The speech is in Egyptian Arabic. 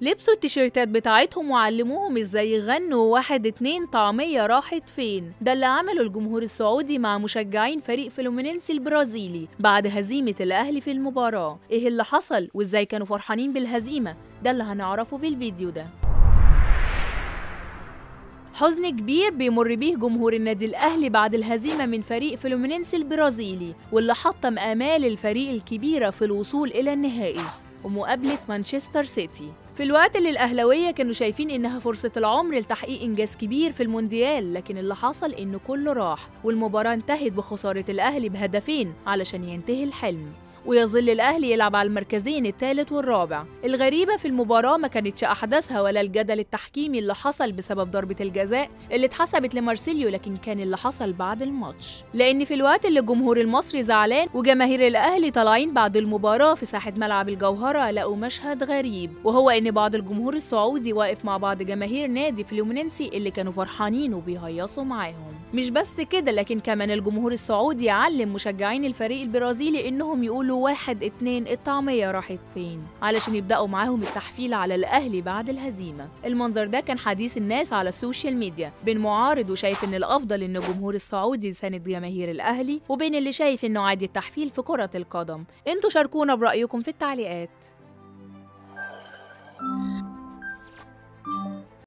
لبسوا التيشيرتات بتاعتهم وعلموهم ازاي يغنوا واحد اتنين طعمية راحت فين ده اللي عمله الجمهور السعودي مع مشجعين فريق فلومينينسي البرازيلي بعد هزيمة الأهلي في المباراة ايه اللي حصل وازاي كانوا فرحانين بالهزيمة ده اللي هنعرفه في الفيديو ده حزن كبير بيمر بيه جمهور النادي الأهلي بعد الهزيمة من فريق فلومينينسي البرازيلي واللي حطم آمال الفريق الكبيرة في الوصول إلى النهائي ومقابلة مانشستر سيتي في الوقت اللي الأهلوية كانوا شايفين إنها فرصة العمر لتحقيق إنجاز كبير في المونديال لكن اللي حصل إن كله راح والمباراة انتهت بخسارة الأهلي بهدفين علشان ينتهي الحلم ويظل الأهلي يلعب على المركزين الثالث والرابع الغريبة في المباراة ما كانتش أحداثها ولا الجدل التحكيمي اللي حصل بسبب ضربة الجزاء اللي اتحسبت لمارسيليو لكن كان اللي حصل بعد الماتش لأن في الوقت اللي الجمهور المصري زعلان وجماهير الأهلي طالعين بعد المباراة في ساحة ملعب الجوهرة لقوا مشهد غريب وهو إن بعض الجمهور السعودي واقف مع بعض جماهير نادي فلومينينسي اللي كانوا فرحانين وبيهيصوا معاهم مش بس كده لكن كمان الجمهور السعودي علم مشجعين الفريق البرازيلي إنهم يقولوا يقولوا واحد اتنين الطعمية راحت فين علشان يبدأوا معاهم التحفيل على الأهلي بعد الهزيمة المنظر ده كان حديث الناس على السوشيال ميديا بين معارض وشايف إن الأفضل إن الجمهور السعودي يساند جماهير الأهلي وبين اللي شايف إنه عادي التحفيل في كرة القدم انتوا شاركونا برأيكم في التعليقات